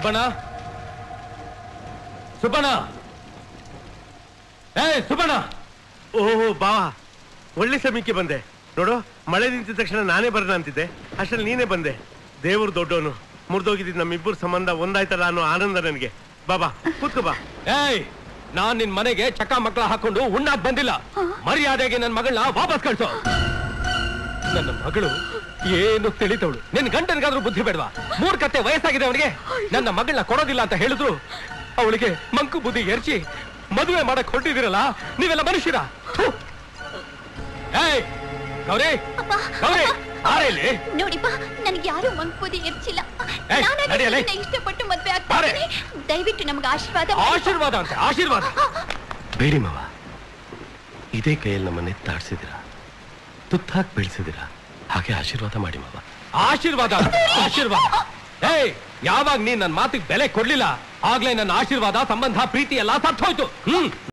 ಸುಬ್ಬಣ್ಣ ಸುಬ್ಬಣ್ಣ ಏ ಸುಬ್ಬಣ್ಣ ಓಹೋ ಬಾವ ಒಳ್ಳೆ ಸಮಯಕ್ಕೆ ಬಂದೆ ನೋಡು ಮಳೆ ನಿಂತಿದ ತಕ್ಷಣ ನಾನೇ ಬರೋಣ ಅಂತಿದ್ದೆ ಅಷ್ಟ್ರಲ್ಲಿ ನೀನೇ ಬಂದೆ ದೇವ್ರು ದೊಡ್ಡವನು ಮುರಿದೋಗಿದ್ದು ನಮ್ಮಿಬ್ಬರ ಸಂಬಂಧ ಒಂದಾಯ್ತಲ್ಲ ಅನ್ನೋ ಆನಂದ ನನಗೆ ಬಾಬಾ ಕೂತ್ಕೋ ಬಾ ಏಯ್ ನಾನ್ ನಿನ್ ಮನೆಗೆ ಚಕ್ಕ ಮಕ್ಕಳ ಹಾಕೊಂಡು ಉಣ್ಣಾಕ್ ಬಂದಿಲ್ಲ ಮರ್ಯಾದೆಗೆ ನನ್ನ ಮಗಳನ್ನ ವಾಪಸ್ ಕಳ್ಸು ನನ್ನ ಮಗಳು ಏನು ತಿಳಿತವಳು ನಿನ್ ಗಂಟನ್ಗಾದ್ರೂ ಬುದ್ಧಿ ಬೇಡವಾ ಮೂರ್ ಕತ್ತೆ ವಯಸ್ಸಾಗಿದೆ ಅವನಿಗೆ ನನ್ನ ಮಗಳನ್ನ ಕೊಡೋದಿಲ್ಲ ಅಂತ ಹೇಳಿದ್ರು ಅವಳಿಗೆ ಮಂಕು ಬುದ್ಧಿ ಎರ್ಚಿ ಮದುವೆ ಮಾಡಕ್ ಹೊರಟಿದಿರಲ್ಲ ನೀವೆಲ್ಲ ಮನುಷ್ಯರ ಥು. ಏಯ್ ಗೌರಿ ಗೌರಿ ಆರೆ ಇಲ್ಲಿ ನೋಡಿಪ್ಪ ನನಗೆ ಯಾರು ಮಂಗ್ಪೂದಿ ಇರ್ಚಿಲ್ಲ ಏಯ್, ನಾನಾಗಿ ನಡಿಯಲೇ. ನಿನ್ನ ಇಷ್ಟಪಟ್ಟು ಮದ್ವೆ ಬಾರೆ. ಆಗ್ತೀನಿ ದಯವಿಟ್ಟು ನಮ್ಗೆ ಆಶೀರ್ವಾದ ಮಾಡು. ಆಶೀರ್ವಾದ ಅಂತೆ ಆಶೀರ್ವಾದ ಬೇಡಿ ಮಾವ ಇದೇ ಕೈಯಲ್ಲಿ ನಮ್ಮನ್ನ ಎತ್ತಾಡ್ಸಿದಿರ ತುತ್ತಾಕ್ ಬೆಳೆಸಿದಿರ ಹಾಗೆ ಆಶೀರ್ವಾದ ಮಾಡಿ ಮಾವ ಆಶೀರ್ವಾದ ಆಶೀರ್ವಾದ ಏಯ್ ಯಾವಾಗ ನೀನ್ ನನ್ನ ಮಾತಿಗೆ ಬೆಲೆ ಕೊಡ್ಲಿಲ್ಲ ಆಗ್ಲೇ ನನ್ನ ಆಶೀರ್ವಾದ ಸಂಬಂಧ ಪ್ರೀತಿ ಎಲ್ಲ ಸತ್ತೋಯ್ತು ಹ್ಮ್